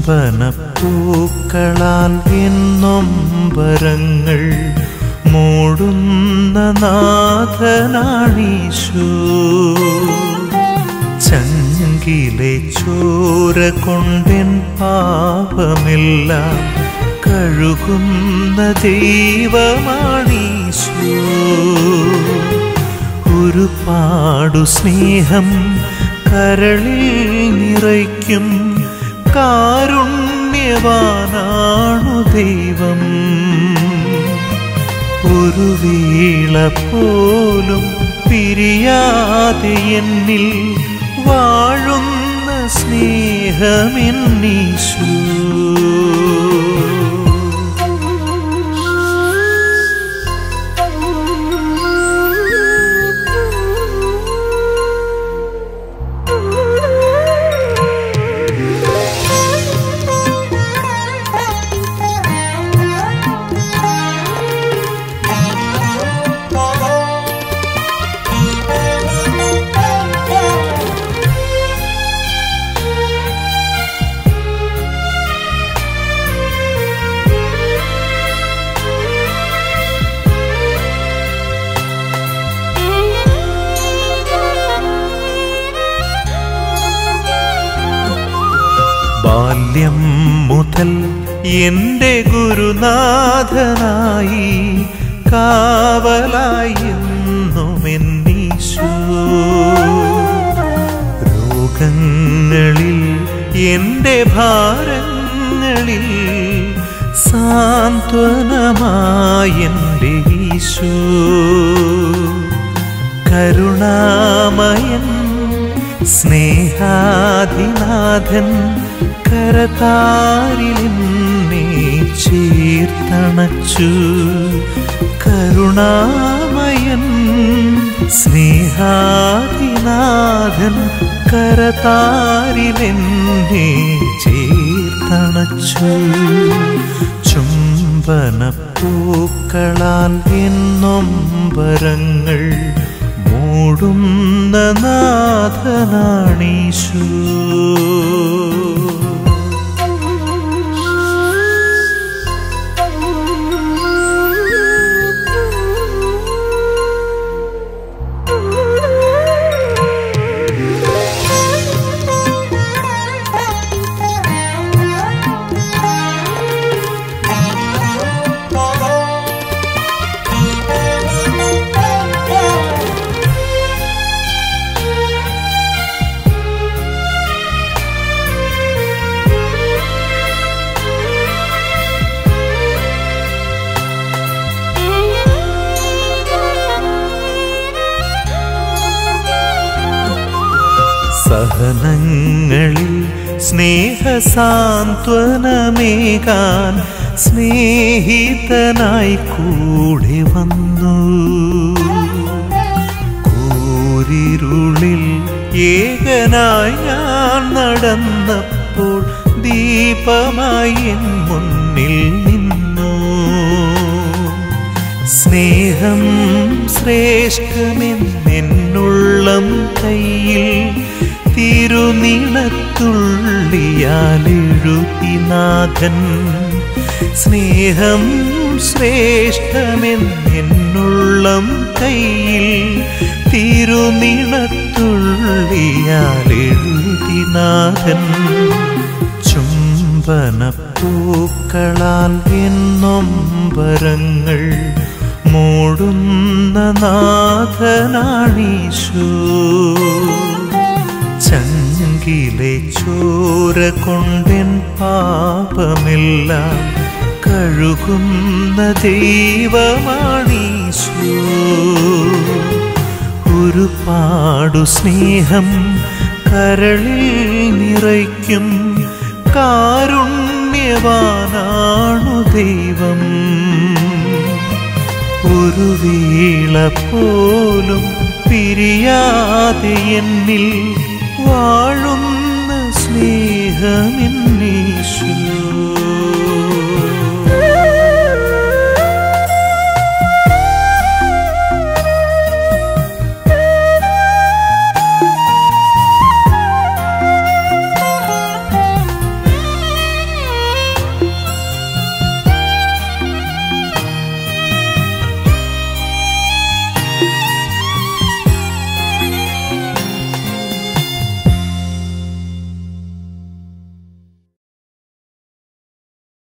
ചുംബനപ്പൂക്കളാൽ എന്നൊമ്പരങ്ങൾ മൂടുന്ന നാഥനാണീശു ചങ്കിലെ ചോര കൊണ്ടെൻ പാപമെല്ലാം കഴുകുന്ന ദൈവമാണീശു ഒരുപാടു സ്നേഹം കരളിൽ നിറയ്ക്കും കാരുണ്യവാനാണു ദൈവം ഒരു വീള പോലും പിരിയാതെ എന്നിൽ വാഴുന്ന സ്നേഹമെന്നീശു ബാല്യം മുതൽ എൻ്റെ ഗുരുനാഥനായി കാവലായി എന്നുമെന്നീശു രോഗങ്ങളിൽ എൻ്റെ ഭാരങ്ങളിൽ സാന്ത്വനമായി എൻ്റെ ഈശു കരുണാമയൻ സ്നേഹാധിനാഥൻ കരതാരിലെന്നെ ചേർത്തണച്ചു കരുണാമയൻ സ്നേഹാധിനാഥൻ കരതാരിലെന്നെ ചേർത്തണച്ചു ചുംബനപ്പൂക്കളാൽ എന്നൊമ്പരങ്ങൾ മൂടുന്ന നാഥനാണീശു സഹനങ്ങളിൽ സ്നേഹസാന്ത്വനമേകാൻ സ്നേഹിതനായി കൂടെ വന്നു കൂരിരുളിൽ ഏകനായി ഞാൻ നടന്നപ്പോൾ ദീപമായി എൻ മുന്നിൽ നിന്നു സ്നേഹം ശ്രേഷ്ഠമെന്നുള്ളം കയ്യിൽ തിരുനിണത്തുള്ളിയാലെഴുതിനാഥൻ സ്നേഹം ശ്രേഷ്ഠമെന്നുള്ളം കയ്യിൽ തിരുനിണത്തുള്ളിയാലെഴുതിനാഥൻ ചുംബനപ്പൂക്കളാൽ എന്നൊമ്പരങ്ങൾ മൂടുന്ന നാഥനാണീശു ചങ്കിലെ ചോര കൊണ്ടെൻ പാപമെല്ലാം കഴുകുന്ന ദൈവമാണീശു ഒരുപാടു സ്നേഹം കരളിൽ നിറയ്ക്കും കാരുണ്യവാനാണു ദൈവം ഒരു വീള പോലും പിരിയാതെ എന്നിൽ വാഴുന്ന സ്നേഹമെന്നീശു